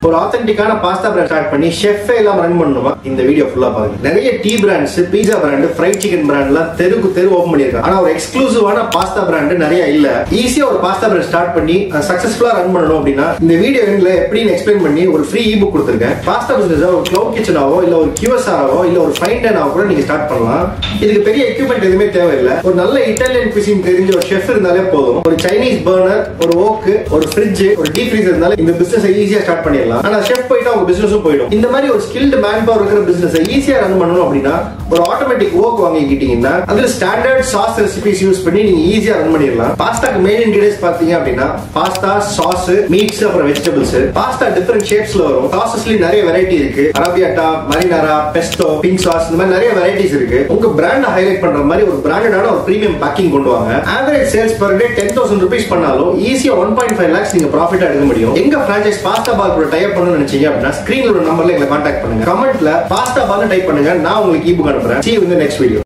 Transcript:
ஒரு ஆத்தென்டிக்கான pasta brand start பண்ணி ஷெஃப் எல்லாம் ரன் பண்ணணுமா இந்த வீடியோ ஃபுல்லா பாருங்க நிறைய tea brands pizza brand fried chicken பிராண்ட்லாம் தெருக்கு தெரு ஓபன் பண்ணிருக்காங்க ஆனா ஒரு எக்ஸ்க்ளூசிவான பாஸ்தா பிராண்ட் நிறைய இல்ல ஈஸியா ஒரு பாஸ்தா பிராண்ட் ஸ்டார்ட் பண்ணி சக்சஸ்ஃபுல்லா ரன் பண்ணணும் அப்படின்னா இந்த வீடியோ எண்ட்ல எப்படின்னு எக்ஸ்பிளைன் பண்ணி ஒரு ஃப்ரீ இபுக் கொடுத்துருக்கேன் பாஸ்தா பிசினஸ் ஒரு கிளவுட் கிச்சனாவோ இல்ல ஒரு கியூஎஸ்ஆராவோ இல்ல ஒரு ஃபைன் டைனாவோ கூட நீங்க ஸ்டார்ட் பண்ணலாம் இதுக்கு பெரிய எக்யூப்மெண்ட் எதுவுமே தேவையில்லை ஒரு நல்ல இட்டாலியன் குசின் தெரிஞ்ச ஒரு ஷெஃப் இருந்தாலே போதும் ஒரு சைனீஸ் பர்னர் ஒரு ஓக்கு ஒரு ஃப்ரிட்ஜ் ஒரு டீப் ஃப்ரீசர் இருந்தாலே இந்த பிசினஸ் ஈஸியா ஸ்டார்ட் பண்ணிடலாம் ஆனா ஷெஃப் போயிட்டா உங்க பிசினஸும் போயிடும் இந்த மாதிரி ஒரு ஸ்கில்டு மேன் பவர் இருக்கிற பிசினஸ் ஈஸியா ரன் பண்ணணும் அப்படின்னா ஒரு ஆட்டோமேட்டிக் ஓக் வாங்கிக்கிட்டீங்கன்னா அதுல ஸ்டாண்டர்ட் சாஸ் ரெசிபிஸ் யூஸ் பண்ணி நீங்க ஈஸியா ரன் பண்ணிடலாம் பாஸ்தாக்கு மெயின் இன்கிரியன்ஸ் பாத்தீங்க அப்படின்னா பாஸ்தா சாஸ் மீட்ஸ் அப்புறம் வெஜிடபிள்ஸ் பாஸ்தா டிஃபரெண்ட் ஷேப்ஸ்ல வரும் சாசஸ்லயும் நிறைய வெரைட்டி இருக்கு arrabbiata marinara pesto pink sauce இந்த மாதிரி நிறைய வெரைட்டிஸ் இருக்கு உங்க பிராண்ட் ஹைலைட் பண்ற மாதிரி ஒரு பிராண்டடான ஒரு பிரீமியம் பேக்கிங் கொண்டு வாங்க average sales per day ten thousand rupees பண்ணாலும் ஈஸியா ஒன் பாயிண்ட் ஃபைவ் லேக்ஸ் நீங்க ப்ராஃபிட் எடுக்க முடியும் எங்க பிரான்ச்சைஸ் பாஸ்தா பால் கூட டைப் பண்ணணும்னு நினைச்சீங்க அப்படின்னா ஸ்கிரீன்ல ஒரு நம்பர்ல எங்களை கான்டாக்ட் பண்ணுங்க கமெண்ட்ல பாஸ்தா பால் டைப் பண்ணுங்க நான் உங்களுக்கு ஈபுக் அனுப்புறேன் see you in the next video